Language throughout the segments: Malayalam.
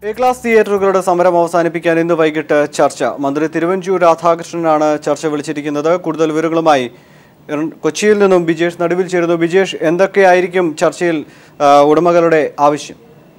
എ ക്ലാസ് തിയേറ്ററുകളുടെ സമരം അവസാനിപ്പിക്കാൻ ഇന്ന് വൈകിട്ട് ചർച്ച മന്ത്രി തിരുവഞ്ചൂർ രാധാകൃഷ്ണനാണ് ചർച്ച വിളിച്ചിരിക്കുന്നത് കൂടുതൽ വിവരങ്ങളുമായി എറ- കൊച്ചിയിൽ നിന്നും ബിജേഷ് നടുവിൽ ചേരുന്നു ബിജേഷ് എന്തൊക്കെയായിരിക്കും ചർച്ചയിൽ ആ, ഉടമകളുടെ ആവശ്യം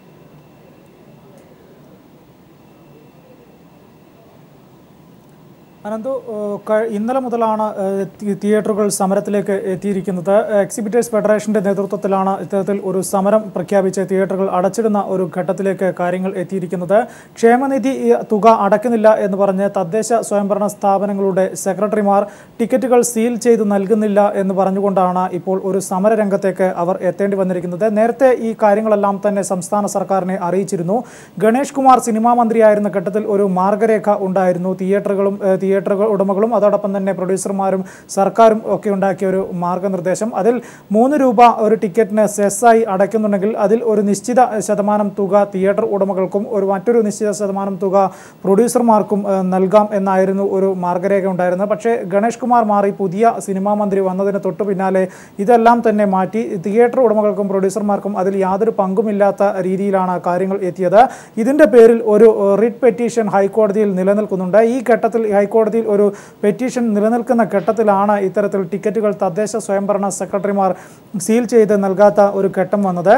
അനന്തു ഏഹ്, ക- ഇന്നലെ മുതലാണ് ഏഹ്, തി- തിയേറ്ററുകൾ സമരത്തിലേക്ക് എത്തിയിരിക്കുന്നത് എക്സിബിറ്റേഴ്സ് ഫെഡറേഷന്റെ നേതൃത്വത്തിലാണ് ഇത്തരത്തിൽ ഒരു സമരം പ്രഖ്യാപിച്ച് തിയേറ്ററുകൾ അടച്ചിടുന്ന ഒരു ഘട്ടത്തിലേക്ക് കാര്യങ്ങൾ എത്തിയിരിക്കുന്നത് ക്ഷേമനിധി ഈ തുക അടയ്ക്കുന്നില്ല എന്ന് പറഞ്ഞ് തദ്ദേശ സ്വയംഭരണ സ്ഥാപനങ്ങളുടെ സെക്രട്ടറിമാർ ടിക്കറ്റുകൾ സീൽ ചെയ്ത് നൽകുന്നില്ല എന്ന് പറഞ്ഞുകൊണ്ടാണ് ഇപ്പോൾ ഒരു സമരരംഗത്തേക്ക് അവർ എത്തേണ്ടി വന്നിരിക്കുന്നത് നേരത്തെ ഈ കാര്യങ്ങളെല്ലാം തന്നെ സംസ്ഥാന സർക്കാരിനെ അറിയിച്ചിരുന്നു ഗണേഷ് കുമാർ സിനിമാ മന്ത്രിയായിരുന്ന ഘട്ടത്തിൽ ഒരു മാർഗരേഖ ഉണ്ടായിരുന്നു തിയേറ്ററുകളും ഏഹ്, തിയേറ്ററുകൾ ഉടമകളും അതോടൊപ്പം തന്നെ പ്രൊഡ്യൂസർമാരും സർക്കാരും ഒക്കെ ഉണ്ടാക്കിയ ഒരു മാർഗനിർദ്ദേശം അതിൽ മൂന്ന് രൂപ ഒരു ടിക്കറ്റിന് സെസ്സായി അടയ്ക്കുന്നുണ്ടെങ്കിൽ അതിൽ ഒരു നിശ്ചിത ശതമാനം തുക തിയേറ്റർ ഉടമകൾക്കും ഒരു മറ്റൊരു നിശ്ചിത ശതമാനം തുക പ്രൊഡ്യൂസർമാർക്കും ഏഹ്, നൽകാം എന്നായിരുന്നു ഒരു മാർഗരേഖ ഉണ്ടായിരുന്നത് പക്ഷേ ഗണേഷ് കുമാർ മാറി പുതിയ സിനിമാ മന്ത്രി വന്നതിന് തൊട്ടു പിന്നാലെ ഇതെല്ലാം തന്നെ മാറ്റി തിയേറ്റർ ഉടമകൾക്കും പ്രൊഡ്യൂസർമാർക്കും അതിൽ യാതൊരു പങ്കുമില്ലാത്ത രീതിയിലാണ് കാര്യങ്ങൾ എത്തിയത് ഇതിന്റെ പേരിൽ ഒരു ഏഹ്, റിട്ട് പെറ്റീഷൻ ഹൈക്കോടതിയിൽ നിലനിൽക്കുന്നുണ്ട് ഈ ഘട്ടത്തിൽ ഹൈക്കോടതിയിൽ ഒരു പെറ്റീഷൻ നിലനിൽക്കുന്ന ഘട്ടത്തിലാണ് ഇത്തരത്തിൽ ടിക്കറ്റുകൾ തദ്ദേശ സ്വയംഭരണ സെക്രട്ടറിമാർ സീൽ ചെയ്ത് നൽകാത്ത ഒരു ഘട്ടം വന്നത്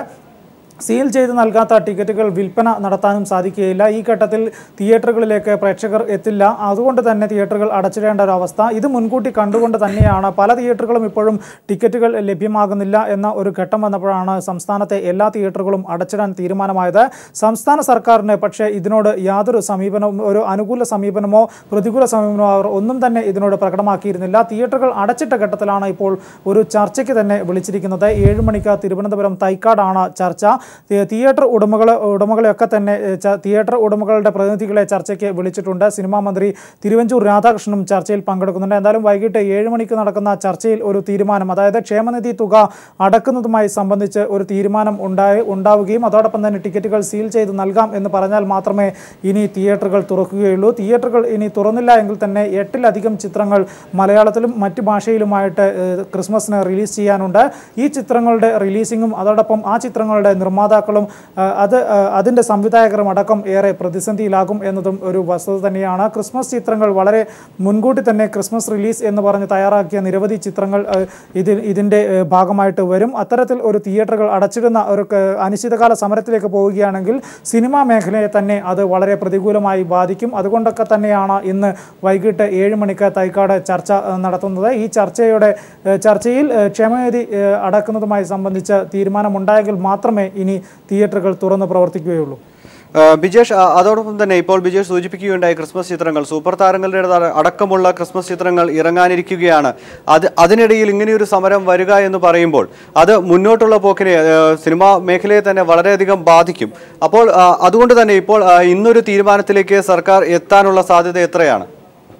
സീൽ ചെയ്ത് നൽകാത്ത ടിക്കറ്റുകൾ വിൽപ്പന നടത്താനും സാധിക്കുകയില്ല ഈ ഘട്ടത്തിൽ തിയേറ്ററുകളിലേക്ക് പ്രേക്ഷകർ എത്തില്ല അതുകൊണ്ട് തന്നെ തിയേറ്ററുകൾ അടച്ചിടേണ്ട ഒരു അവസ്ഥ ഇത് മുൻകൂട്ടി കണ്ടുകൊണ്ട് തന്നെയാണ് പല തിയേറ്ററുകളും ഇപ്പോഴും ടിക്കറ്റുകൾ ലഭ്യമാകുന്നില്ല എന്ന ഒരു ഘട്ടം വന്നപ്പോഴാണ് സംസ്ഥാനത്തെ എല്ലാ തിയേറ്ററുകളും അടച്ചിടാൻ തീരുമാനമായത് സംസ്ഥാന സർക്കാരിന് പക്ഷേ ഇതിനോട് യാതൊരു സമീപനവും ഒരു അനുകൂല സമീപനമോ പ്രതികൂല സമീപനമോ അവർ ഒന്നും തന്നെ ഇതിനോട് പ്രകടമാക്കിയിരുന്നില്ല തിയേറ്ററുകൾ അടച്ചിട്ട ഘട്ടത്തിലാണ് ഇപ്പോൾ ഒരു ചർച്ചയ്ക്ക് തന്നെ വിളിച്ചിരിക്കുന്നത് ഏഴ് മണിക്ക് തിരുവനന്തപുരം തൈക്കാടാണ് ചർച്ച തി- തിയേറ്റർ ഉടമകൾ ഉടമകളെയൊക്കെ തന്നെ ഏ, ച- തിയേറ്റർ ഉടമകളുടെ പ്രതിനിധികളെ ചർച്ചയ്ക്ക് വിളിച്ചിട്ടുണ്ട് സിനിമാ മന്ത്രി തിരുവഞ്ചൂർ രാധാകൃഷ്ണനും ചർച്ചയിൽ പങ്കെടുക്കുന്നുണ്ട് എന്തായാലും വൈകിട്ട് ഏഴ് മണിക്ക് നടക്കുന്ന ചർച്ചയിൽ ഒരു തീരുമാനം അതായത് ക്ഷേമനിധി തുക അടക്കുന്നതുമായി സംബന്ധിച്ച് ഒരു തീരുമാനം ഉണ്ടായി ഉണ്ടാവുകയും അതോടൊപ്പം തന്നെ ടിക്കറ്റുകൾ സീൽ ചെയ്ത് നൽകാം എന്ന് പറഞ്ഞാൽ മാത്രമേ ഇനി തിയേറ്ററുകൾ തുറക്കുകയുള്ളൂ തിയേറ്ററുകൾ ഇനി തുറന്നില്ല എങ്കിൽ തന്നെ എട്ടിലധികം ചിത്രങ്ങൾ മലയാളത്തിലും മറ്റ് ഭാഷയിലുമായിട്ട് ഏഹ്, ക്രിസ്മസിന് റിലീസ് ചെയ്യാനുണ്ട് ഈ ചിത്രങ്ങളുടെ റിലീസിങ്ങും അതോടൊപ്പം ആ ചിത്രങ്ങളുടെ നിർമ്മാതാക്കളും ഏഹ്, അത് ഏഹ്, അതിൻ്റെ സംവിധായകരും അടക്കം ഏറെ പ്രതിസന്ധിയിലാകും എന്നതും ഒരു വസ്തുത തന്നെയാണ് ക്രിസ്മസ് ചിത്രങ്ങൾ വളരെ മുൻകൂട്ടി തന്നെ ക്രിസ്മസ് റിലീസ് എന്ന് പറഞ്ഞ് തയ്യാറാക്കിയ നിരവധി ചിത്രങ്ങൾ ഏഹ്, ഇതിൽ ഇതിൻ്റെ ഏഹ്, ഭാഗമായിട്ട് വരും അത്തരത്തിൽ ഒരു തിയേറ്ററുകൾ അടച്ചിടുന്ന ഒരു ക- അനിശ്ചിതകാല സമരത്തിലേക്ക് പോവുകയാണെങ്കിൽ സിനിമാ മേഖലയെ തന്നെ അത് വളരെ പ്രതികൂലമായി ബാധിക്കും അതുകൊണ്ടൊക്കെ തന്നെയാണ് ഇന്ന് വൈകിട്ട് ഏഴ് മണിക്ക് തൈക്കാട് ചർച്ച ഏഹ്, നടത്തുന്നത് ഈ ചർച്ചയുടെ ഏഹ്, ചർച്ചയിൽ ഏഹ്, ക്ഷേമനിധി ഏഹ്, അടക്കുന്നതുമായി സംബന്ധിച്ച് തീരുമാനമുണ്ടായെങ്കിൽ മാത്രമേ ഇനി തിയേറ്ററുകൾ തുറന്ന് പ്രവർത്തിക്കുകയുള്ളൂ ആ, ബിജേഷ് ആ, അതോടൊപ്പം തന്നെ ഇപ്പോൾ ബിജേഷ് സൂചിപ്പിക്കുകയുണ്ടായി ക്രിസ്മസ് ചിത്രങ്ങൾ സൂപ്പർ താരങ്ങളുടെ അടക്കമുള്ള ക്രിസ്മസ് ചിത്രങ്ങൾ ഇറങ്ങാനിരിക്കുകയാണ് അത് അതിനിടയിൽ ഇങ്ങനെയൊരു സമരം വരിക എന്ന് പറയുമ്പോൾ അത് മുന്നോട്ടുള്ള പോക്കിനെ ആ, സിനിമാ മേഖലയെ തന്നെ വളരെയധികം ബാധിക്കും അപ്പോൾ ആ, അതുകൊണ്ട് തന്നെ ഇപ്പോൾ ആ, ഇന്നൊരു തീരുമാനത്തിലേക്ക് സർക്കാർ എത്താനുള്ള സാധ്യത എത്രയാണ്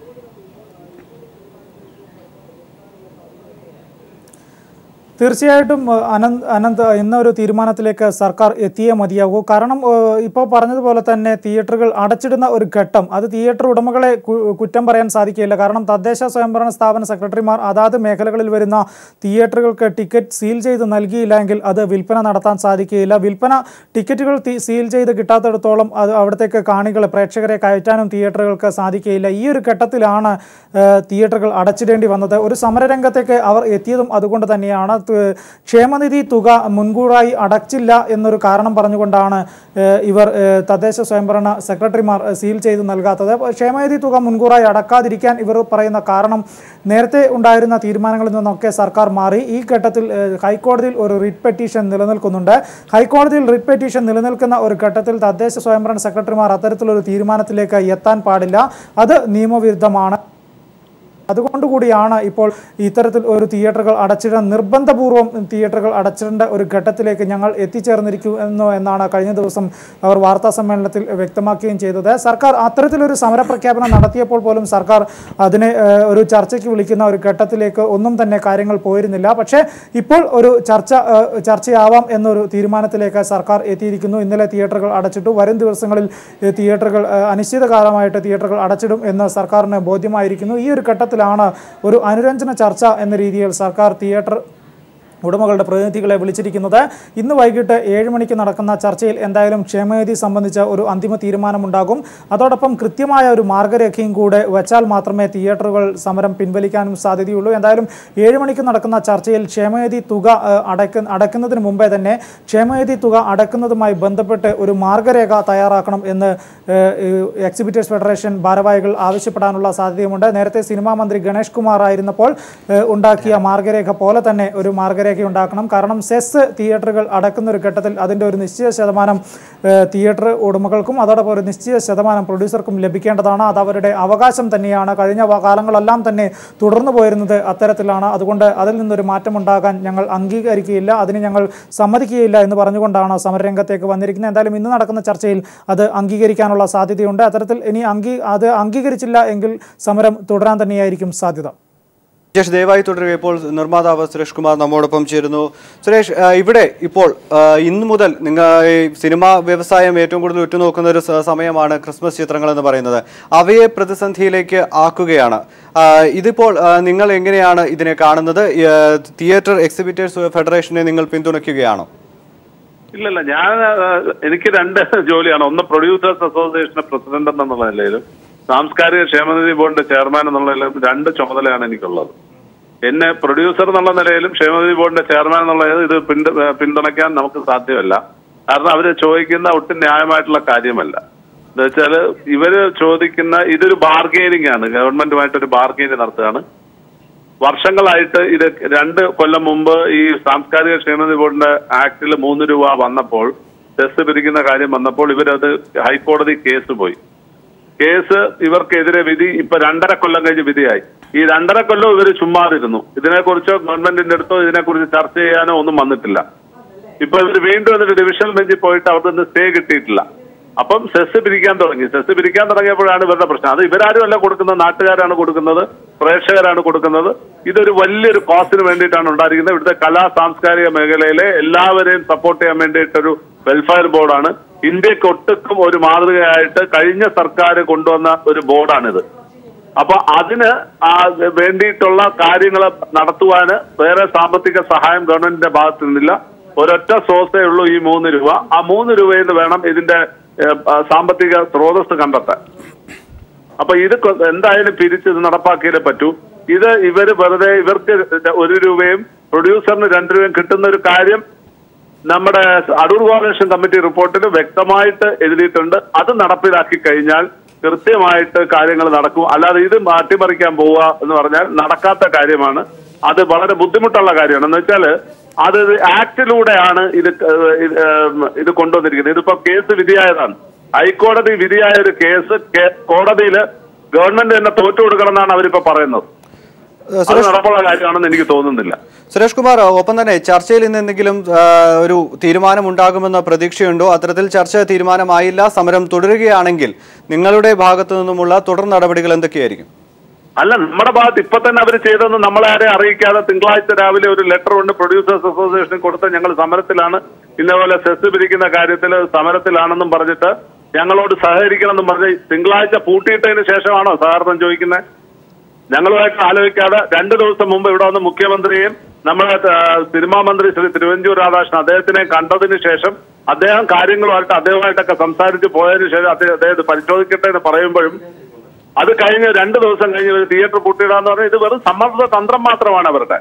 തീർച്ചയായിട്ടും ഏഹ്, അനന്ത് അനന്ത് ഇന്നൊരു തീരുമാനത്തിലേക്ക് സർക്കാർ എത്തിയേ മതിയാകൂ കാരണം ഏഹ്, ഇപ്പോൾ പറഞ്ഞതുപോലെ തന്നെ തിയേറ്ററുകൾ അടച്ചിടുന്ന ഒരു ഘട്ടം അത് തിയേറ്റർ ഉടമകളെ കു- കുറ്റം പറയാൻ സാധിക്കില്ല കാരണം തദ്ദേശ സ്വയംഭരണ സ്ഥാപന സെക്രട്ടറിമാർ അതാത് മേഖലകളിൽ വരുന്ന തിയേറ്ററുകൾക്ക് ടിക്കറ്റ് സീൽ ചെയ്ത് നൽകിയില്ലെങ്കിൽ അത് വിൽപ്പന നടത്താൻ സാധിക്കുകയില്ല വിൽപ്പന ടിക്കറ്റുകൾ തി- സീൽ ചെയ്ത് കിട്ടാത്തിടത്തോളം അത് അവിടത്തേക്ക് കാണികളെ പ്രേക്ഷകരെ കയറ്റാനും തിയേറ്ററുകൾക്ക് സാധിക്കുകയില്ല ഈ ഒരു ഘട്ടത്തിലാണ് ഏഹ്, തിയേറ്ററുകൾ അടച്ചിടേണ്ടി വന്നത് ഒരു സമരരംഗത്തേക്ക് അവർ എത്തിയതും അതുകൊണ്ട് തന്നെയാണ് ത- ക്ഷേമനിധി തുക മുൻകൂറായി അടച്ചില്ല എന്നൊരു കാരണം പറഞ്ഞുകൊണ്ടാണ് ഏഹ്, ഇവർ ഏഹ്, തദ്ദേശ സ്വയംഭരണ സെക്രട്ടറിമാർ ഏഹ്, സീൽ ചെയ്ത് നൽകാത്തത് അപ്പോൾ ക്ഷേമനിധി തുക മുൻകൂറായി അടക്കാതിരിക്കാൻ ഇവർ പറയുന്ന കാരണം നേരത്തെ ഉണ്ടായിരുന്ന തീരുമാനങ്ങളിൽ നിന്നൊക്കെ സർക്കാർ മാറി ഈ ഘട്ടത്തിൽ ഏഹ്, ഹൈക്കോടതിയിൽ ഒരു റിട്ട് പെറ്റീഷൻ നിലനിൽക്കുന്നുണ്ട് ഹൈക്കോടതിയിൽ റിട്ട് പെറ്റീഷൻ നിലനിൽക്കുന്ന ഒരു ഘട്ടത്തിൽ തദ്ദേശ സ്വയംഭരണ സെക്രട്ടറിമാർ അത്തരത്തിലൊരു തീരുമാനത്തിലേക്ക് എത്താൻ പാടില്ല അത് നിയമവിരുദ്ധമാണ് അതുകൊണ്ടുകൂടിയാണ് ഇപ്പോൾ ഇത്തരത്തിൽ ഒരു തിയേറ്ററുകൾ അടച്ചിടാൻ നിർബന്ധപൂർവ്വം തിയേറ്ററുകൾ അടച്ചിടേണ്ട ഒരു ഘട്ടത്തിലേക്ക് ഞങ്ങൾ എത്തിച്ചേർന്നിരിക്കുന്നു എന്നാണ് കഴിഞ്ഞ ദിവസം അവർ വാർത്താ സമ്മേളനത്തിൽ വ്യക്തമാക്കുകയും ചെയ്തത് സർക്കാർ അത്തരത്തിലൊരു സമരപ്രഖ്യാപനം നടത്തിയപ്പോൾ പോലും സർക്കാർ അതിനെ ഏഹ്, ഒരു ചർച്ചയ്ക്ക് വിളിക്കുന്ന ഒരു ഘട്ടത്തിലേക്ക് ഒന്നും തന്നെ കാര്യങ്ങൾ പോയിരുന്നില്ല പക്ഷേ ഇപ്പോൾ ഒരു ചർച്ച ഏഹ്, ചർച്ചയാവാം എന്നൊരു തീരുമാനത്തിലേക്ക് സർക്കാർ എത്തിയിരിക്കുന്നു ഇന്നലെ തിയേറ്ററുകൾ അടച്ചിട്ടു വരും ദിവസങ്ങളിൽ ഏഹ്, തിയേറ്ററുകൾ ഏഹ്, അനിശ്ചിതകാലമായിട്ട് തിയേറ്ററുകൾ അടച്ചിടും എന്ന് സർക്കാരിന് ബോധ്യമായിരിക്കുന്നു ഈ ഒരു ഘട്ടത്തിലാണ് ഒരു അനുരഞ്ജന ചർച്ച എന്ന രീതിയിൽ സർക്കാർ തിയേറ്റർ ഉടമകളുടെ പ്രതിനിധികളെ വിളിച്ചിരിക്കുന്നത് ഇന്ന് വൈകിട്ട് ഏഴ് മണിക്ക് നടക്കുന്ന ചർച്ചയിൽ എന്തായാലും ക്ഷേമനിധി സംബന്ധിച്ച ഒരു അന്തിമ തീരുമാനമുണ്ടാകും അതോടൊപ്പം കൃത്യമായ ഒരു മാർഗരേഖയും കൂടെ വച്ചാൽ മാത്രമേ തിയേറ്ററുകൾ സമരം പിൻവലിക്കാനും സാധ്യതയുള്ളൂ എന്തായാലും ഏഴ് മണിക്ക് നടക്കുന്ന ചർച്ചയിൽ ക്ഷേമനിധി തുക ഏഹ്, അടയ്ക്ക അടയ്ക്കുന്നതിന് മുമ്പേ തന്നെ ക്ഷേമനിധി തുക അടയ്ക്കുന്നതുമായി ബന്ധപ്പെട്ട് ഒരു മാർഗരേഖ തയ്യാറാക്കണം എന്ന് ഏഹ്, ഏഹ്, എക്സിബിറ്റേഴ്സ് ഫെഡറേഷൻ ഭാരവാഹികൾ ആവശ്യപ്പെടാനുള്ള സാധ്യതയുമുണ്ട് നേരത്തെ സിനിമാ മന്ത്രി ഗണേഷ് കുമാർ ആയിരുന്നപ്പോൾ ഏഹ്, ഉണ്ടാക്കിയ മാർഗരേഖ പോലെ തന്നെ ഒരു മാർഗരേഖ ഉണ്ടാക്കണം കാരണം സെസ് തിയേറ്ററുകൾ അടക്കുന്ന ഒരു ഘട്ടത്തിൽ അതിൻ്റെ ഒരു നിശ്ചിത ശതമാനം ഏഹ്, തിയേറ്റർ ഉടമകൾക്കും അതോടൊപ്പം ഒരു നിശ്ചിത ശതമാനം പ്രൊഡ്യൂസർക്കും ലഭിക്കേണ്ടതാണ് അത് അവരുടെ അവകാശം തന്നെയാണ് കഴിഞ്ഞ വ- കാലങ്ങളെല്ലാം തന്നെ തുടർന്നു പോയിരുന്നത് അത്തരത്തിലാണ് അതുകൊണ്ട് അതിൽ നിന്നൊരു മാറ്റം ഉണ്ടാകാൻ ഞങ്ങൾ അംഗീകരിക്കുകയില്ല അതിന് ഞങ്ങൾ സമ്മതിക്കുകയില്ല എന്ന് പറഞ്ഞുകൊണ്ടാണ് സമരരംഗത്തേക്ക് വന്നിരിക്കുന്നത് എന്തായാലും ഇന്ന് നടക്കുന്ന ചർച്ചയിൽ അത് അംഗീകരിക്കാനുള്ള സാധ്യതയുണ്ട് അത്തരത്തിൽ ഇനി അംഗീ അത് അംഗീകരിച്ചില്ല എങ്കിൽ സമരം തുടരാൻ തന്നെയായിരിക്കും സാധ്യത ജേഷ് ദയവായി തുടരുക ഇപ്പോൾ നിർമ്മാതാവ് സുരേഷ് കുമാർ നമ്മോടൊപ്പം ചേരുന്നു സുരേഷ് ആ, ഇവിടെ ഇപ്പോൾ ആ, ഇന്ന് മുതൽ നിങ്ങൾ ഈ സിനിമാ വ്യവസായം ഏറ്റവും കൂടുതൽ ഉറ്റുനോക്കുന്ന ഒരു സ- സമയമാണ് ക്രിസ്മസ് ചിത്രങ്ങൾ എന്ന് പറയുന്നത് അവയെ പ്രതിസന്ധിയിലേക്ക് ആക്കുകയാണ് ആ, ഇതിപ്പോൾ ആ, നിങ്ങൾ എങ്ങനെയാണ് ഇതിനെ കാണുന്നത് ഈ, ആ, തിയേറ്റർ എക്സിബിറ്റേഴ്സ് ഫെഡറേഷനെ നിങ്ങൾ പിന്തുണയ്ക്കുകയാണോ ഇല്ലല്ല ഞാൻ ആ, എനിക്ക് രണ്ട് ജോലിയാണ് ഒന്ന് പ്രൊഡ്യൂസേഴ്സ് അസോസിയേഷന്റെ പ്രസിഡന്റ് എന്നുള്ള നിലയിലും സാംസ്കാരിക ക്ഷേമനിധി ബോർഡിന്റെ ചെയർമാൻ എന്നുള്ള നിലയിലും രണ്ട് ചുമതലയാണ് എനിക്കുള്ളത് എന്നെ പ്രൊഡ്യൂസർ എന്നുള്ള നിലയിലും ക്ഷേമനിധി ബോർഡിന്റെ ചെയർമാൻ എന്നുള്ള നിലയിൽ ഇത് പിന്തു- ആ, പിന്തുണയ്ക്കാൻ നമുക്ക് സാധ്യമല്ല കാരണം അവര് ചോദിക്കുന്ന ഒട്ടും ന്യായമായിട്ടുള്ള കാര്യമല്ല എന്ന് വെച്ചാല് ഇവര് ചോദിക്കുന്ന ഇതൊരു ബാർഗെയിനിങ് ആണ് ഗവൺമെന്റുമായിട്ട് ഒരു ബാർഗെയിൻ നടത്തുകയാണ് വർഷങ്ങളായിട്ട് ഇത് രണ്ട് കൊല്ലം മുമ്പ് ഈ സാംസ്കാരിക ക്ഷേമനിധി ബോർഡിന്റെ ആക്ടിൽ മൂന്ന് രൂപ വന്നപ്പോൾ സെസ് പിരിക്കുന്ന കാര്യം വന്നപ്പോൾ ഇവരത് ഹൈക്കോടതി കേസ് പോയി കേസ് ഇവർക്കെതിരെ വിധി ഇപ്പൊ രണ്ടര കൊല്ലം കഴിഞ്ഞ് വിധിയായി ഈ രണ്ടര കൊല്ലം ഇവർ ചുമ്മാതിരുന്നു ഇതിനെക്കുറിച്ചോ ഗവൺമെന്റിന്റെ അടുത്തോ ഇതിനെക്കുറിച്ച് ചർച്ച ചെയ്യാനോ ഒന്നും വന്നിട്ടില്ല ഇപ്പൊ ഇവർ വീണ്ടും എന്നിട്ട് ഡിവിഷണൽ ബെഞ്ചിൽ പോയിട്ട് അവിടെ നിന്ന് സ്റ്റേ കിട്ടിയിട്ടില്ല അപ്പം സെസ് പിരിക്കാൻ തുടങ്ങി സെസ് പിരിക്കാൻ തുടങ്ങിയപ്പോഴാണ് ഇവരുടെ പ്രശ്നം അത് ഇവരാരും അല്ല കൊടുക്കുന്നത് നാട്ടുകാരാണ് കൊടുക്കുന്നത് പ്രേക്ഷകരാണ് കൊടുക്കുന്നത് ഇതൊരു വലിയൊരു കോസ്റ്റിന് വേണ്ടിയിട്ടാണ് ഉണ്ടായിരിക്കുന്നത് ഇവിടുത്തെ കലാ സാംസ്കാരിക മേഖലയിലെ എല്ലാവരെയും സപ്പോർട്ട് ചെയ്യാൻ വേണ്ടിയിട്ടൊരു വെൽഫെയർ ബോർഡാണ് ഇന്ത്യക്ക് ഒട്ടുക്കും ഒരു മാതൃകയായിട്ട് കഴിഞ്ഞ സർക്കാർ കൊണ്ടുവന്ന ഒരു ബോർഡാണിത് അപ്പൊ അതിന് ആ വേണ്ടിയിട്ടുള്ള കാര്യങ്ങൾ നടത്തുവാന് വേറെ സാമ്പത്തിക സഹായം ഗവൺമെന്റിന്റെ ഭാഗത്തു നിന്നില്ല ഒരൊറ്റ സോഴ്സേ ഉള്ളൂ ഈ മൂന്ന് രൂപ ആ മൂന്ന് രൂപയിൽ നിന്ന് വേണം ഇതിന്റെ ഏഹ്, ആ, സാമ്പത്തിക സ്രോതസ് കണ്ടെത്താൻ അപ്പൊ ഇത് കൊ- എന്തായാലും പിരിച്ച് ഇത് നടപ്പാക്കിയേ പറ്റൂ ഇത് ഇവര് വെറുതെ ഇവർക്ക് ഒരു രൂപയും പ്രൊഡ്യൂസറിന് രണ്ട് രൂപയും കിട്ടുന്ന ഒരു കാര്യം നമ്മുടെ അടൂർ കോർപ്പറേഷൻ കമ്മിറ്റി റിപ്പോർട്ടിൽ വ്യക്തമായിട്ട് എഴുതിയിട്ടുണ്ട് അത് നടപ്പിലാക്കി കഴിഞ്ഞാൽ കൃത്യമായിട്ട് കാര്യങ്ങൾ നടക്കും അല്ലാതെ ഇത് മാറ്റിമറിക്കാൻ പോവുക എന്ന് പറഞ്ഞാൽ നടക്കാത്ത കാര്യമാണ് അത് വളരെ ബുദ്ധിമുട്ടുള്ള കാര്യമാണ് എന്ന് വെച്ചാല് അത് ആക്ടിലൂടെയാണ് ഇത് ഏഹ് ഇത് ഏഹ് ഇത് കൊണ്ടുവന്നിരിക്കുന്നത് ഇതിപ്പോ കേസ് വിധിയായതാണ് ഹൈക്കോടതി വിധിയായ ഒരു കേസ് കേ- കോടതിയിൽ ഗവൺമെന്റ് തന്നെ തോറ്റു കൊടുക്കണം എന്നാണ് അവരിപ്പോ പറയുന്നത് ഏഹ് അത് സുരേഷ് നടപ്പുള്ള കാര്യമാണെന്ന് എനിക്ക് തോന്നുന്നില്ല സുരേഷ് കുമാർ ഒപ്പം തന്നെ ചർച്ചയിൽ നിന്ന് എന്തെങ്കിലും ആ, ഒരു തീരുമാനം ഉണ്ടാകുമെന്ന പ്രതീക്ഷയുണ്ടോ അത്തരത്തിൽ ചർച്ച തീരുമാനമായില്ല സമരം തുടരുകയാണെങ്കിൽ നിങ്ങളുടെ ഭാഗത്തു നിന്നുമുള്ള തുടർ നടപടികൾ എന്തൊക്കെയായിരിക്കും അല്ല നമ്മുടെ ഭാഗത്ത് ഇപ്പൊ തന്നെ അവർ ചെയ്തെന്ന് നമ്മളെ ആരെ അറിയിക്കാതെ തിങ്കളാഴ്ച രാവിലെ ഒരു ലെറ്റർ കൊണ്ട് പ്രൊഡ്യൂസേഴ്സ് അസോസിയേഷൻ കൊടുത്ത് ഞങ്ങൾ സമരത്തിലാണ് ഇന്നപോലെ സെസ് പിരിക്കുന്ന കാര്യത്തിൽ സമരത്തിലാണെന്നും പറഞ്ഞിട്ട് ഞങ്ങളോട് സഹകരിക്കണമെന്നും പറഞ്ഞ് തിങ്കളാഴ്ച പൂട്ടിയിട്ടതിന് ശേഷമാണോ സഹകരണം ചോദിക്കുന്നത് ഞങ്ങളുമായിട്ട് ആലോചിക്കാതെ രണ്ടു ദിവസം മുമ്പ് ഇവിടെ വന്ന് മുഖ്യമന്ത്രിയെയും നമ്മുടെ ആ, സിനിമാ മന്ത്രി ശ്രീ തിരുവഞ്ചൂർ രാധാകൃഷ്ണൻ അദ്ദേഹത്തിനെ കണ്ടതിന് ശേഷം അദ്ദേഹം കാര്യങ്ങളുമായിട്ട് അദ്ദേഹമായിട്ടൊക്കെ സംസാരിച്ച് പോയതിനു ശേഷം അദ്ദേഹം അദ്ദേഹം ഇത് പരിശോധിക്കട്ടെ എന്ന് പറയുമ്പോഴും അത് കഴിഞ്ഞ് രണ്ടു ദിവസം കഴിഞ്ഞ് ഒരു തിയേറ്റർ പൂട്ടിയിടാന്ന് പറഞ്ഞാൽ ഇത് വെറും സമ്മർദ്ദ തന്ത്രം മാത്രമാണ് അവരുടെ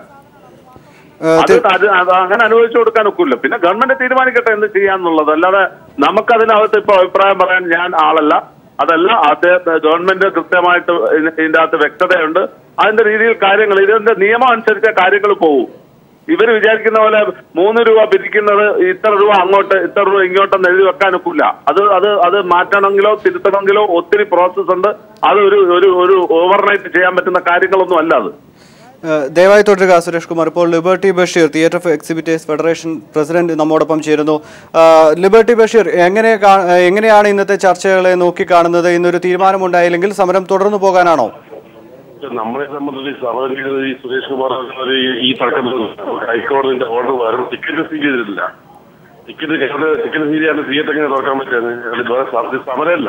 ഏഹ് അത് അത് അത് അങ്ങനെ അനുവദിച്ചു കൊടുക്കാൻ ഒക്കില്ല പിന്നെ ഗവൺമെന്റ് തീരുമാനിക്കട്ടെ എന്ത് ചെയ്യാന്നുള്ളത് അല്ലാതെ നമുക്കതിനകത്ത് ഇപ്പൊ അഭിപ്രായം പറയാൻ ഞാൻ ആളല്ല അതല്ല അദ്ദേഹം ഗവൺമെന്റ് കൃത്യമായിട്ട് ഇതിന് ഇതിന്റെ അകത്ത് വ്യക്തതയുണ്ട് അതിന്റെ രീതിയിൽ കാര്യങ്ങൾ ഇതിന്റെ നിയമം അനുസരിച്ച കാര്യങ്ങൾ പോകും ഇവർ വിചാരിക്കുന്ന പോലെ മൂന്ന് രൂപ പിരിക്കുന്നത് ഇത്ര രൂപ അങ്ങോട്ട് ഇത്ര രൂപ ഇങ്ങോട്ടെന്ന് എഴുതി വെക്കാൻ ഒക്കില്ല അത് അത് അത് മാറ്റണമെങ്കിലോ തിരുത്തണമെങ്കിലോ ഒത്തിരി പ്രോസസ് ഉണ്ട് അത് ഒരു ഒരു ഒരു ഓവർനൈറ്റ് ചെയ്യാൻ പറ്റുന്ന കാര്യങ്ങളൊന്നും അല്ല അത് ഏഹ് ദയവായി തുടരുക സുരേഷ് കുമാർ ഇപ്പോൾ Liberty Basheer theatre of exhibitors federation president നമ്മോടൊപ്പം ചേരുന്നു ആഹ് ലിബർട്ടി ബഷീർ എങ്ങനെ കാ- എങ്ങനെയാണ് ഇന്നത്തെ ചർച്ചകളെ നോക്കിക്കാണുന്നത് ഇന്നൊരു തീരുമാനമുണ്ടായില്ലെങ്കിൽ സമരം തുടർന്നു പോകാനാണോ നമ്മളെ സംബന്ധിച്ച് സമരം ഈ സുരേഷ് കുമാർ പറഞ്ഞ ഈ- ഈ തർക്കത്തിൽ ഹൈക്കോടതിന്റെ ഓർഡർ വരും ടിക്കറ്റ് സീൽ ചെയ്തിട്ടില്ല ടിക്കറ്റ് ഞങ്ങളുടെ ടിക്കറ്റ് സീൽ ചെയ്യാൻ തിയേറ്റർ എങ്ങനെ തുറക്കാൻ പറ്റുന്നത് ഞങ്ങൾ വേറെ സ- ഇത് സമരമല്ല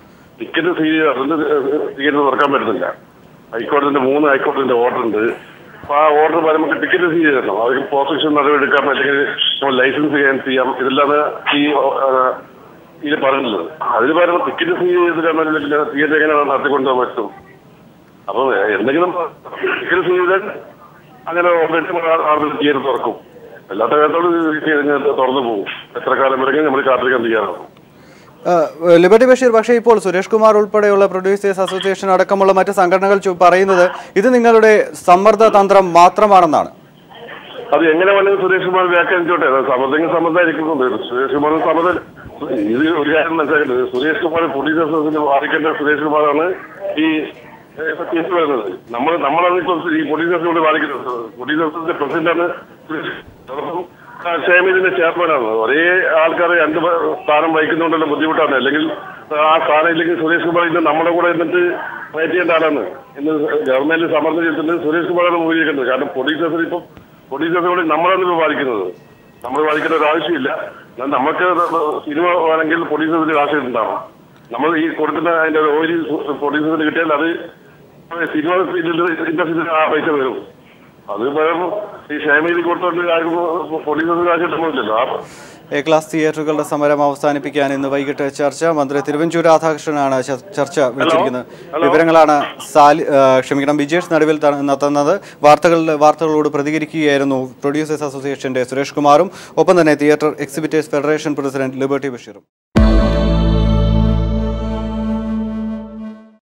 ടിക്കറ്റ് സീൽ ചെയ്ത് അതിന്റെ ടിക്കറ്റ് തുറക്കാൻ പറ്റുന്നില്ല ഹൈക്കോടതിന്റെ മൂന്ന് ഹൈക്കോടതിന്റെ ഓർഡർ ഉണ്ട് അപ്പൊ ആ ഓർഡർ വരുമ്പോൾ ടിക്കറ്റ് സീൽ ചെയ്യണം അവർക്ക് പ്രോസിക്യൂഷൻ നടപടിയെടുക്കാം അല്ലെങ്കിൽ നമ്മൾ ലൈസൻസ് ചെയ്യാൻ ചെയ്യാം ഇതെല്ലാം ഈ ആ, ഇതിൽ പറഞ്ഞിട്ടുള്ളത് അതിന് പകരം ടിക്കറ്റ് സീൽ ചെയ്ത് കഴിഞ്ഞാൽ തിയേറ്റർ എങ്ങനെ നടത്തിക്കൊണ്ടുപോകാൻ പറ്റും അപ്പൊ എന്തെങ്കിലും ടിക്കറ്റ് സീൽ ചെയ്താൽ അങ്ങനെ ഓൾറെഡി ആളുകൾ തിയേറ്റർ തുറക്കും അല്ലാത്ത കാര്യത്തോട് തുറന്നു പോകും എത്ര കാലം വരെയും നമ്മൾ കാത്തിരിക്കാൻ തയ്യാറാണ് ഏഹ് ലിബർട്ടി ബഷീർ പക്ഷേ ഇപ്പോൾ സുരേഷ് കുമാർ ഉൾപ്പെടെയുള്ള പ്രൊഡ്യൂസേഴ്സ് അസോസിയേഷൻ അടക്കമുള്ള മറ്റ് സംഘടനകൾ ചു- പറയുന്നത് ഇത് നിങ്ങളുടെ സമ്മർദ്ദ തന്ത്രം മാത്രമാണെന്നാണ് അത് എങ്ങനെ വേണമെങ്കിൽ സുരേഷ് കുമാർ വ്യാഖ്യാനിച്ചോട്ടെ അത് സമ്മർദ്ദങ്ങൾ സമ്മർദ്ദമായിരിക്കുന്നുണ്ട് സുരേഷ് കുമാർ സമ്മർദ്ദം ഇത് ഒരു കാര്യം മനസ്സിലാക്കുന്നത് സുരേഷ് കുമാർ പോലീസ് അസോസിയേഷൻ വാദിക്കേണ്ട സുരേഷ് കുമാറാണ് ഈ ഏഹ്, ഇപ്പൊ കേസ് വരുന്നത് നമ്മൾ നമ്മളാണ് ഇപ്പൊ ഈ പോലീസ് അസോസിയേഷൻ വാദിക്കുന്നത് പോലീസ് അസോസിയേഷൻ പ്രസിഡന്റാണ് സുരേഷ് അതോടൊപ്പം ആ, ക്ഷേമത്തിന്റെ ചെയർമാനാണ് ഒരേ ആൾക്കാർ രണ്ട് പേ- സ്ഥാനം വഹിക്കുന്നുണ്ടല്ലോ ബുദ്ധിമുട്ടാണ് അല്ലെങ്കിൽ ആ സ്ഥാനം ഇല്ലെങ്കിൽ സുരേഷ് കുമാർ ഇന്ന് നമ്മുടെ കൂടെ എന്നിട്ട് ഫൈറ്റ് ചെയ്യേണ്ട ആളാണ് ഇന്ന് ഗവൺമെന്റ് സമ്മർദ്ദം ചെലുത്തുന്നത് സുരേഷ് കുമാറാണ് മൂലീകരിക്കുന്നത് കാരണം പോലീസ് അസോസിയേഷൻ ഇപ്പം പോലീസ് അസോസിയേഷൻ നമ്മളാണ് ഇപ്പോൾ ബാധിക്കുന്നത് നമ്മൾ ബാധിക്കേണ്ട ഒരു ആവശ്യമില്ല എന്നാൽ നമുക്ക് സിനിമ വേണമെങ്കിൽ പോലീസ് അസോസിയേഷൻ ആശയം ഉണ്ടാവും നമ്മൾ ഈ കൊടുക്കുന്ന അതിന്റെ ഓയിൽ പോലീസ് അസോസിയേഷൻ കിട്ടിയാൽ അത് സിനിമ ഇൻഡസ്ട്രിയിൽ ആ പൈസ വരും അത് പകരം ഈ ക്ഷേമയിൽ കൊടുത്തോണ്ട് ആർക്കും പോലീസ് അസോസിയേഷൻ ആശയം കിട്ടുന്നില്ലല്ലോ ആ എ ക്ലാസ് തിയേറ്ററുകളുടെ സമരം അവസാനിപ്പിക്കാൻ ഇന്ന് വൈകിട്ട് ചർച്ച മന്ത്രി തിരുവഞ്ചൂർ രാധാകൃഷ്ണനാണ് ച- ചർച്ച വിളിച്ചിരിക്കുന്നത് വിവരങ്ങളാണ് സാലി ആ, ക്ഷമിക്കണം വിജേഷ് നടുവിൽ ത- നടത്തുന്നത് വാർത്തകളുടെ വാർത്തകളോട് പ്രതികരിക്കുകയായിരുന്നു പ്രൊഡ്യൂസേഴ്സ് അസോസിയേഷന്റെ സുരേഷ് കുമാറും ഒപ്പം തന്നെ theatre exhibitors federation president Liberty ബഷീറും